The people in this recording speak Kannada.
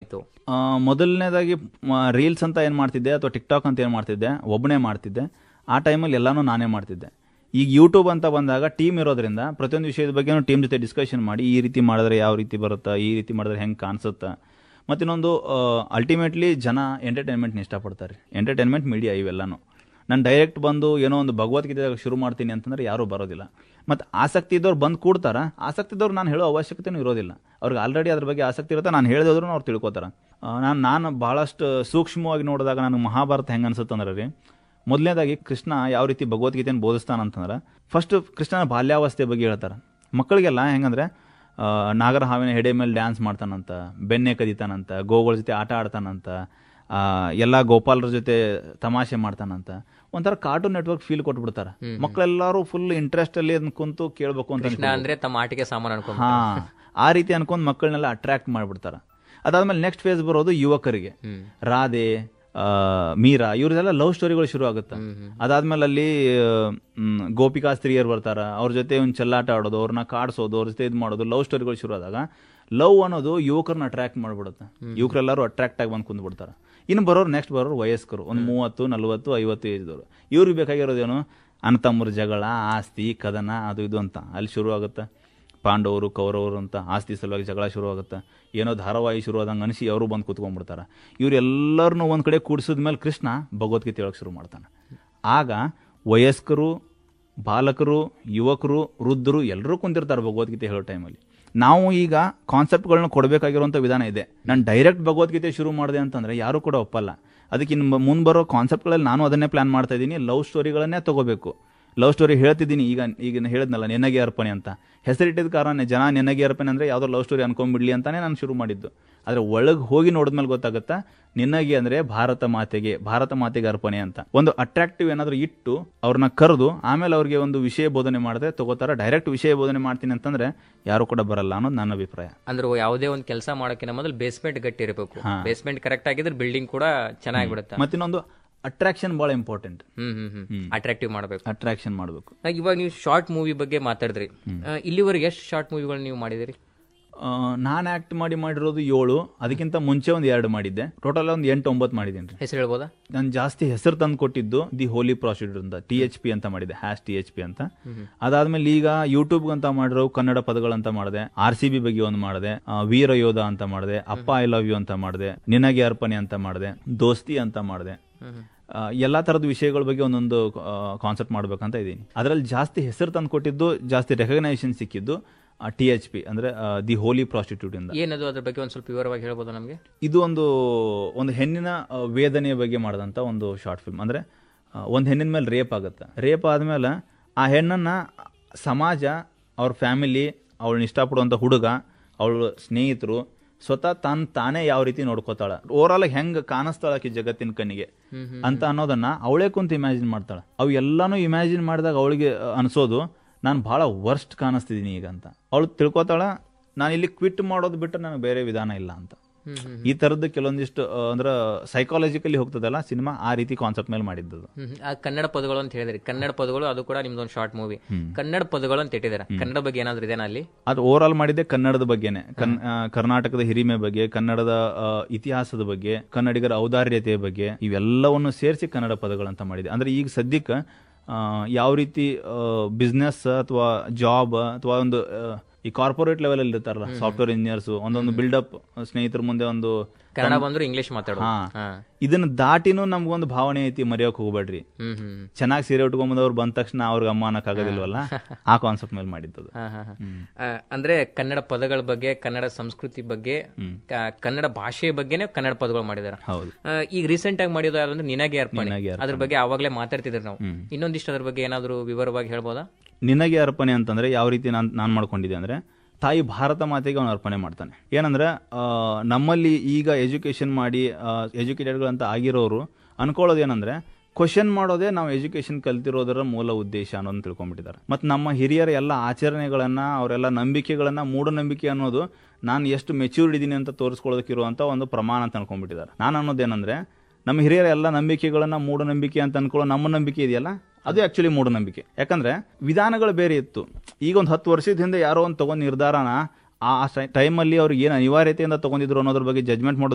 ಆ, ಮೊದಲನೇದಾಗಿ ರೀಲ್ಸ್ ಅಂತ ಏನು ಮಾಡ್ತಿದ್ದೆ ಅಥವಾ ಟಿಕ್ಟಾಕ್ ಅಂತ ಏನು ಮಾಡ್ತಿದ್ದೆ ಒಬ್ಬನೇ ಮಾಡ್ತಿದ್ದೆ ಆ ಟೈಮಲ್ಲಿ ಎಲ್ಲಾನು ನಾನೇ ಮಾಡ್ತಿದ್ದೆ ಈಗ ಯೂಟ್ಯೂಬ್ ಅಂತ ಬಂದಾಗ ಟೀಮ್ ಇರೋದ್ರಿಂದ ಪ್ರತಿಯೊಂದು ವಿಷಯದ ಬಗ್ಗೆನೂ ಟೀಮ್ ಜೊತೆ ಡಿಸ್ಕಷನ್ ಮಾಡಿ ಈ ರೀತಿ ಮಾಡಿದ್ರೆ ಯಾವ ರೀತಿ ಬರುತ್ತಾ ಈ ರೀತಿ ಮಾಡಿದ್ರೆ ಹೆಂಗೆ ಕಾಣಿಸುತ್ತಾ ಮತ್ತಿನ್ನೊಂದು ಅಲ್ಟಿಮೇಟ್ಲಿ ಜನ ಎಂಟರ್ಟೈನ್ಮೆಂಟ್ನ ಇಷ್ಟಪಡ್ತಾರೆ ಎಂಟರ್ಟೈನ್ಮೆಂಟ್ ಮೀಡಿಯಾ ಇವೆಲ್ಲನೂ ನಾನು ಡೈರೆಕ್ಟ್ ಬಂದು ಏನೋ ಒಂದು ಭಗವದ್ಗೀತೆ ಶುರು ಮಾಡ್ತೀನಿ ಅಂತಂದ್ರೆ ಯಾರೂ ಬರೋದಿಲ್ಲ ಮತ್ತು ಆಸಕ್ತಿ ಇದ್ದವ್ರು ಬಂದು ಕೂಡ್ತಾರ ಆಸಕ್ತಿ ಇದ್ದವ್ರು ನಾನು ಹೇಳೋ ಅವಶ್ಯಕತೆನೂ ಇರೋದಿಲ್ಲ ಅವ್ರಿಗೆ ಆಲ್ರೆಡಿ ಅದ್ರ ಬಗ್ಗೆ ಆಸಕ್ತಿ ಇರುತ್ತೆ ನಾನು ಹೇಳಿದ್ರು ಅವ್ರು ತಿಳ್ಕೊತಾರೆ ನಾನು ನಾನು ಭಾಳಷ್ಟು ಸೂಕ್ಷ್ಮವಾಗಿ ನೋಡಿದಾಗ ನನಗೆ ಮಹಾಭಾರತ ಹೆಂಗೆ ಅನ್ಸುತ್ತಂದ್ರೆ ರೀ ಮೊದಲನೇದಾಗಿ ಕೃಷ್ಣ ಯಾವ ರೀತಿ ಭಗವದ್ಗೀತೆಯನ್ನು ಬೋಧಿಸ್ತಾನಂತಂದ್ರೆ ಫಸ್ಟ್ ಕೃಷ್ಣನ ಬಾಲ್ಯಾವಸ್ಥೆ ಬಗ್ಗೆ ಹೇಳ್ತಾರೆ ಮಕ್ಕಳಿಗೆಲ್ಲ ಹೆಂಗಂದ್ರೆ ಆ, ನಾಗರ ಹಾವಿನ ಹೆಡೆ ಮೇಲೆ ಡ್ಯಾನ್ಸ್ ಮಾಡ್ತಾನಂತ ಬೆಣ್ಣೆ ಕದಿತಾನಂತ ಗೋಗಳ ಜೊತೆ ಆಟ ಆಡ್ತಾನಂತ ಆ, ಎಲ್ಲ ಗೋಪಾಲರ ಜೊತೆ ತಮಾಷೆ ಮಾಡ್ತಾನಂತ ಒಂಥರ ಕಾರ್ಟೂನ್ ನೆಟ್ವರ್ಕ್ ಫೀಲ್ ಕೊಟ್ಬಿಡ್ತಾರೆ ಮಕ್ಕಳೆಲ್ಲರೂ ಫುಲ್ ಇಂಟ್ರೆಸ್ಟ್ ಅಲ್ಲಿ ಅದನ್ನ ಕುಂತು ಕೇಳಬೇಕು ಅಂತ ಕೃಷ್ಣ ಅಂದ್ರೆ ತಮ್ಮ ಆಟಿಕೆ ಸಾಮಾನು ಅನ್ಕೊಂಡ್ ಹಾ ಆ ರೀತಿ ಅನ್ಕೊಂಡ್ ಮಕ್ಕಳನ್ನೆಲ್ಲ ಅಟ್ರಾಕ್ಟ್ ಮಾಡ್ಬಿಡ್ತಾರ ಅದಾದ್ಮೇಲೆ ನೆಕ್ಸ್ಟ್ ಫೇಸ್ ಬರೋದು ಯುವಕರಿಗೆ ರಾಧೆ ಆ, ಮೀರಾ ಇವ್ರದೆಲ್ಲ ಲವ್ ಸ್ಟೋರಿಗಳು ಶುರು ಆಗುತ್ತೆ ಅದಾದ್ಮೇಲೆ ಅಲ್ಲಿ ಮ್, ಗೋಪಿಕಾ ಸ್ತ್ರೀಯರು ಬರ್ತಾರ ಅವ್ರ ಜೊತೆ ಒಂದು ಚೆಲ್ಲಾಟ ಆಡೋದು ಅವ್ರನ್ನ ಕಾಡ್ಸೋದು ಅವ್ರ ಜೊತೆ ಇದು ಮಾಡೋದು ಲವ್ ಸ್ಟೋರಿಗಳು ಶುರು ಆದಾಗ ಲವ್ ಅನ್ನೋದು ಯುವಕರನ್ನ ಅಟ್ರಾಕ್ಟ್ ಮಾಡ್ಬಿಡುತ್ತೆ ಯುವಕರೆಲ್ಲರೂ ಅಟ್ರಾಕ್ಟ್ ಆಗಿ ಬಂದು ಕುಂದ್ಬಿಡ್ತಾರೆ ಇನ್ನು ಬರೋರು ನೆಕ್ಸ್ಟ್ ಬರೋರು ವಯಸ್ಕರು ಒಂದು ಮೂವತ್ತು ನಲ್ವತ್ತು ಐವತ್ತು ಏಜ್ದವರು ಇವ್ರಿಗೆ ಬೇಕಾಗಿರೋದೇನು ಅಣ್ಣತಮ್ಮರ ಜಗಳ ಆಸ್ತಿ ಕದನ ಅದು ಇದು ಅಂತ ಅಲ್ಲಿ ಶುರು ಆಗುತ್ತೆ ಪಾಂಡವರು ಕೌರವರು ಅಂತ ಆಸ್ತಿ ಸಲುವಾಗಿ ಜಗಳ ಶುರು ಆಗುತ್ತೆ ಏನೋ ಧಾರಾವಾಹಿ ಶುರು ಆದಂಗೆ ಅನಿಸಿ ಅವರು ಬಂದು ಕೂತ್ಕೊಂಡ್ಬಿಡ್ತಾರೆ ಇವರೆಲ್ಲರನ್ನೂ ಒಂದು ಕಡೆ ಕೂಡಿಸಿದ ಮೇಲೆ ಕೃಷ್ಣ ಭಗವದ್ಗೀತೆ ಹೇಳೋಕೆ ಶುರು ಮಾಡ್ತಾನೆ ಆಗ ವಯಸ್ಕರು ಬಾಲಕರು ಯುವಕರು ವೃದ್ಧರು ಎಲ್ಲರೂ ಕುಂತಿರ್ತಾರೆ ಭಗವದ್ಗೀತೆ ಹೇಳೋ ಟೈಮಲ್ಲಿ ನಾವು ಈಗ ಕಾನ್ಸೆಪ್ಟ್ಗಳನ್ನ ಕೊಡಬೇಕಾಗಿರುವಂಥ ವಿಧಾನ ಇದೆ ನಾನು ಡೈರೆಕ್ಟ್ ಭಗವದ್ಗೀತೆ ಶುರು ಮಾಡಿದೆ ಅಂತಂದರೆ ಯಾರು ಕೂಡ ಒಪ್ಪಲ್ಲ ಅದಕ್ಕೆ ಇನ್ನು ಮುಂದೆ ಬರೋ ಕಾನ್ಸೆಪ್ಟ್ಗಳಲ್ಲಿ ನಾನು ಅದನ್ನೇ ಪ್ಲಾನ್ ಮಾಡ್ತಾ ಇದ್ದೀನಿ ಲವ್ ಸ್ಟೋರಿಗಳನ್ನೇ ತಗೋಬೇಕು ಲವ್ ಸ್ಟೋರಿ ಹೇಳ್ತಿದ್ದೀನಿ ಈಗ ಈಗ ಹೇಳಿದ್ನಲ್ಲ ನಿನಗೆ ಅರ್ಪಣೆ ಅಂತ ಹೆಸರಿಟ್ಟಿದ ಕಾರಣ ಜನ ನಿನಗೆ ಅರ್ಪಣೆ ಅಂದರೆ ಯಾವುದೋ ಲವ್ ಸ್ಟೋರಿ ಅನ್ಕೊಂಡ್ಬಿಡ್ಲಿ ಅಂತಾನೆ ನಾನು ಶುರು ಮಾಡಿದ್ದು ಆದರೆ ಒಳಗೆ ಹೋಗಿ ನೋಡಿದ್ಮೇಲೆ ಗೊತ್ತಾಗುತ್ತಾ ನಿನಗೆ ಅಂದರೆ ಭಾರತ ಮಾತೆಗೆ ಭಾರತ ಮಾತೆಗೆ ಅರ್ಪಣೆ ಅಂತ ಒಂದು ಅಟ್ರಾಕ್ಟಿವ್ ಏನಾದರೂ ಇಟ್ಟು ಅವ್ರನ್ನ ಕರೆದು ಆಮೇಲೆ ಅವ್ರಿಗೆ ಒಂದು ವಿಷಯ ಬೋಧನೆ ಮಾಡಿದ್ರೆ ತಗೋತಾರ ಡೈರೆಕ್ಟ್ ವಿಷಯ ಬೋಧನೆ ಮಾಡ್ತೀನಿ ಅಂತಂದ್ರೆ ಯಾರು ಕೂಡ ಬರಲ್ಲ ಅನ್ನೋದು ನನ್ನ ಅಭಿಪ್ರಾಯ ಅಂದ್ರೆ ಯಾವುದೇ ಒಂದು ಕೆಲಸ ಮಾಡೋಕ್ಕಿಂತ ಮೊದಲು ಬೇಸ್ಮೆಂಟ್ ಗಟ್ಟಿ ಇರಬೇಕು ಬೇಸ್ಮೆಂಟ್ ಕರೆಕ್ಟ್ ಆಗಿದ್ರೆ ಬಿಲ್ಡಿಂಗ್ ಕೂಡ ಚೆನ್ನಾಗಿಬಿಡುತ್ತೆ ಮತ್ತಿನ್ನೊಂದು ಅಟ್ರಾಕ್ಷನ್ ಭಾಳ important hmm hmm hmm attractive ಮಾಡಬೇಕು ಅಟ್ರಾಕ್ಷನ್ ಮಾಡಬೇಕು ಇವಾಗ ನೀವು ಶಾರ್ಟ್ ಮೂವಿ ಬಗ್ಗೆ ಮಾತಾಡಿದ್ರಿ ಆ, ಇಲ್ಲಿವರೆಗೆ ಎಷ್ಟು ಶಾರ್ಟ್ ಮೂವಿಗಳು ನೀವು ಮಾಡಿದಿರಿ ನಾನು ಆ್ಯಕ್ಟ್ ಮಾಡಿ ಮಾಡಿರೋದು ಏಳು ಅದಕ್ಕಿಂತ ಮುಂಚೆ ಒಂದು ಎರಡು ಮಾಡಿದ್ದೆ ಟೋಟಲ್ ಒಂದು ಎಂಟು ಒಂಬತ್ತು ಮಾಡಿದ್ದೀನಿ ರೀ ಹೆಸರು ಹೇಳ್ಬೋದಾ ನಾನು ಜಾಸ್ತಿ ಹೆಸರು ತಂದು ಕೊಟ್ಟಿದ್ದು ದಿ ಹೋಲಿ ಪ್ರಾಸಿಡ್ಯೂರ್ ಅಂತ ಟಿ ಎಚ್ ಪಿ ಅಂತ ಮಾಡಿದೆ ಹ್ಯಾಶ್ ಟಿ ಎಚ್ ಪಿ ಅಂತ ಅದಾದ್ಮೇಲೆ ಈಗ ಯೂಟ್ಯೂಬ್ ಅಂತ ಮಾಡಿರೋ ಕನ್ನಡ ಪದಗಳಂತ ಮಾಡಿದೆ ಆರ್ ಸಿ ಬಿ ಬಗ್ಗೆ ಒಂದು ಮಾಡಿದೆ ಆ, ವೀರ ಯೋಧ ಅಂತ ಮಾಡಿದೆ ಅಪ್ಪ ಐ ಲವ್ ಯು ಅಂತ ಮಾಡಿದೆ ನಿನಗೆ ಅರ್ಪಣೆ ಅಂತ ಮಾಡಿದೆ ದೋಸ್ತಿ ಅಂತ ಮಾಡಿದೆ ಆ, ಎಲ್ಲಾ ತರದ ವಿಷಯಗಳ ಬಗ್ಗೆ ಒಂದೊಂದು ಕಾನ್ಸೆಪ್ಟ್ ಮಾಡ್ಬೇಕಂತ ಇದ್ದೀನಿ ಅದರಲ್ಲಿ ಜಾಸ್ತಿ ಹೆಸರು ತಂದು ಕೊಟ್ಟಿದ್ದು ಜಾಸ್ತಿ ರೆಕಗ್ನೈಸೇಷನ್ ಸಿಕ್ಕಿದ್ದು ಟಿ ಎಚ್ ಪಿ ಅಂದ್ರೆ ದಿ ಹೋಲಿ ಪ್ರಾಸ್ಟಿಟ್ಯೂಟ್ ಇಂದ ಏನದು ಅದ್ರ ಬಗ್ಗೆ ಒಂದು ಸ್ವಲ್ಪ ವಿವರವಾಗಿ ಹೇಳ್ಬೋದಾ ನಮಗೆ ಇದು ಒಂದು ಒಂದು ಹೆಣ್ಣಿನ ಆ, ವೇದನೆಯ ಬಗ್ಗೆ ಮಾಡಿದಂಥ ಒಂದು ಶಾರ್ಟ್ ಫಿಲ್ಮ್ ಅಂದರೆ ಒಂದು ಹೆಣ್ಣಿನ ಮೇಲೆ ರೇಪ್ ಆಗುತ್ತೆ ರೇಪ್ ಆದಮೇಲೆ ಆ ಹೆಣ್ಣನ್ನು ಸಮಾಜ ಅವ್ರ ಫ್ಯಾಮಿಲಿ ಅವಳನ್ನ ಇಷ್ಟಪಡುವಂಥ ಹುಡುಗ ಅವಳ ಸ್ನೇಹಿತರು ಸ್ವತಃ ತಾನು ತಾನೇ ಯಾವ ರೀತಿ ನೋಡ್ಕೋತಾಳ ಓವರಾಲ್ ಹೆಂಗೆ ಕಾಣಿಸ್ತಾಳ ಆಕಿ ಜಗತ್ತಿನ ಕಣ್ಣಿಗೆ ಅಂತ ಅನ್ನೋದನ್ನ ಅವಳೇ ಕುಂತು ಇಮ್ಯಾಜಿನ್ ಮಾಡ್ತಾಳೆ ಅವು ಎಲ್ಲಾನು ಇಮ್ಯಾಜಿನ್ ಮಾಡಿದಾಗ ಅವಳಿಗೆ ಅನಿಸೋದು ನಾನು ಭಾಳ ವರ್ಸ್ಟ್ ಕಾಣಿಸ್ತಿದ್ದೀನಿ ಈಗ ಅಂತ ಅವಳು ತಿಳ್ಕೊತಾಳ ನಾನು ಇಲ್ಲಿ ಕ್ವಿಟ್ ಮಾಡೋದು ಬಿಟ್ಟು ನನಗೆ ಬೇರೆ ವಿಧಾನ ಇಲ್ಲ ಅಂತ ಈ ತರದ್ದು ಕೆಲವೊಂದಿಷ್ಟು ಆ, ಅಂದ್ರ ಸೈಕಾಲಜಿಕಲಿ ಹೋಗ್ತದಲ್ಲ ಸಿನಿಮಾ ಆ ರೀತಿ ಕಾನ್ಸೆಪ್ಟ್ ಮೇಲೆ ಮಾಡಿದ್ದು ಹ್ಮ್. ಆ ಕನ್ನಡ ಪದಗಳು ಅಂತ ಹೇಳಿದ್ರಿ ಕನ್ನಡ ಪದಗಳು ಅದು ಕೂಡ ನಿಮ್ದೊಂದು ಶಾರ್ಟ್ ಮೂವಿ ಕನ್ನಡ ಪದಗಳು ಅಂತ ಇಟ್ಟಿದ್ದಾರೆ ಕನ್ನಡ ಬಗ್ಗೆ ಏನಾದ್ರು ಇದೆನಾ ಅಲ್ಲಿ ಅದು ಓವರ್ ಆಲ್ ಮಾಡಿದ್ದೆ ಕನ್ನಡದ ಬಗ್ಗೆನೆ ಕನ್ ಆ, ಕರ್ನಾಟಕದ ಹಿರಿಮೆ ಬಗ್ಗೆ ಕನ್ನಡದ ಆ, ಇತಿಹಾಸದ ಬಗ್ಗೆ ಕನ್ನಡಿಗರ ಔದಾರ್ಯತೆಯ ಬಗ್ಗೆ ಇವೆಲ್ಲವನ್ನು ಸೇರಿಸಿ ಕನ್ನಡ ಪದಗಳಂತ ಮಾಡಿದೆ ಅಂದ್ರೆ ಈಗ ಸದ್ಯಕ್ಕೆ ಆ, ಯಾವ ರೀತಿ ಬಿಸ್ನೆಸ್ ಅಥವಾ ಜಾಬ್ ಅಥವಾ ಒಂದು ಆ, ಈ ಕಾರ್ಪೊರೇಟ್ ಲೆವೆಲ್ ಅಲ್ಲಿ ಇರ್ತಾರಲ್ಲ ಸಾಫ್ಟ್ವೇರ್ ಇಂಜಿನಿಯರ್ಸ್ ಒಂದೊಂದು ಬಿಲ್ಡಪ್ ಸ್ನೇಹಿತರ ಮುಂದೆ ಒಂದು ಕನ್ನಡ ಬಂದ್ರು ಇಂಗ್ಲಿಷ್ ಮಾತಾಡೋದು ಹಾ. ಹಾ. ಇದನ್ನ ದಾಟಿನೂ ನಮ್ಗೊಂದು ಭಾವನೆ ಐತಿ ಮರೆಯೋಕ್ ಹೋಗ್ಬೇಡ್ರಿ ಹ್ಮ್ ಹ್ಮ್ ಚೆನ್ನಾಗಿ ಸೀರೆ ಉಟ್ಕೊಂಬಂದವ್ರು ಬಂದ ತಕ್ಷಣ ಅವ್ರಿಗೆ ಅಮ್ಮ ಅನ್ನಕ್ಕಾಗೋದಿಲ್ವಲ್ಲ ಆ ಕಾನ್ಸೆಪ್ಟ್ ಮೇಲೆ ಮಾಡಿದ್ದದು ಹಾ, ಹಾ, ಹಾ. ಆ, ಅಂದ್ರೆ ಕನ್ನಡ ಪದಗಳ ಬಗ್ಗೆ ಕನ್ನಡ ಸಂಸ್ಕೃತಿ ಬಗ್ಗೆ ಕ- ಕನ್ನಡ ಭಾಷೆಯ ಬಗ್ಗೆನೇ ಕನ್ನಡ ಪದಗಳು ಮಾಡಿದಾರೆ ಹೌದು ಆ, ಈಗ ರೀಸೆಂಟ್ ಆಗಿ ಮಾಡಿದ್ದು ಯಾವ್ದು ಅಂದ್ರೆ ನಿನಗೆ ಅರ್ಪಣೆ ನಿನಗೆ ಅದ್ರ ಬಗ್ಗೆ ಆವಾಗಲೇ ಮಾತಾಡ್ತಿದ್ರಿ ನಾವು ಇನ್ನೊಂದಿಷ್ಟು ಅದ್ರ ಬಗ್ಗೆ ಏನಾದ್ರು ವಿವರವಾಗಿ ಹೇಳ್ಬೋದಾ ನಿನಗೆ ಅರ್ಪಣೆ ಅಂತಂದ್ರೆ ಯಾವ ರೀತಿ ನಾನು ನಾನು ಮಾಡ್ಕೊಂಡಿದ್ದೆ ಅಂದ್ರೆ ತಾಯಿ ಭಾರತ ಮಾತೆಗೆ ಅವನು ಅರ್ಪಣೆ ಮಾಡ್ತಾನೆ ಏನಂದ್ರೆ ಆ, ನಮ್ಮಲ್ಲಿ ಈಗ ಎಜುಕೇಶನ್ ಮಾಡಿ ಎಜುಕೇಟೆಡ್ಗಳಂತ ಆಗಿರೋರು ಅನ್ಕೊಳ್ಳೋದು ಏನಂದ್ರೆ ಕ್ವಶನ್ ಮಾಡೋದೇ ನಾವು ಎಜುಕೇಶನ್ ಕಲ್ತಿರೋದರ ಮೂಲ ಉದ್ದೇಶ ಅನ್ನೋದನ್ನ ತಿಳ್ಕೊಂಡ್ಬಿಟ್ಟಿದ್ದಾರೆ ಮತ್ತು ನಮ್ಮ ಹಿರಿಯರ ಎಲ್ಲ ಆಚರಣೆಗಳನ್ನ ಅವರೆಲ್ಲ ನಂಬಿಕೆಗಳನ್ನ ಮೂಢನಂಬಿಕೆ ಅನ್ನೋದು ನಾನು ಎಷ್ಟು ಮೆಚ್ಯೂರ್ಡ್ ಇದ್ದೀನಿ ಅಂತ ತೋರಿಸ್ಕೊಳ್ಳೋದಕ್ಕಿರುವಂಥ ಒಂದು ಪ್ರಮಾಣ ಅಂತ ಅನ್ಕೊಂಡ್ಬಿಟ್ಟಿದ್ದಾರೆ ನಾನು ಅನ್ನೋದೇನಂದ್ರೆ ನಮ್ಮ ಹಿರಿಯರ ಎಲ್ಲ ನಂಬಿಕೆಗಳನ್ನ ಮೂಢನಂಬಿಕೆ ಅಂತ ಅನ್ಕೊಳ್ಳೋ ನಮ್ಮ ನಂಬಿಕೆ ಇದೆಯಲ್ಲ ಅದು ಆಕ್ಚುಲಿ ಮೂಢನಂಬಿಕೆ ಯಾಕಂದ್ರೆ ವಿಧಾನಗಳು ಬೇರೆ ಇತ್ತು ಈಗ ಒಂದು ಹತ್ತು ವರ್ಷದ ಹಿಂದೆ ಯಾರೋ ಒಂದು ತಗೊಂಡ್ ನಿರ್ಧಾರನ ಆ ಟೈಮಲ್ಲಿ ಅವ್ರಿಗೆ ಏನು ಅನಿವಾರ್ಯತೆಯಿಂದ ತಗೊಂಡಿದ್ರು ಅನ್ನೋದ್ರ ಬಗ್ಗೆ ಜಜ್ಮೆಂಟ್ ಮಾಡೋದು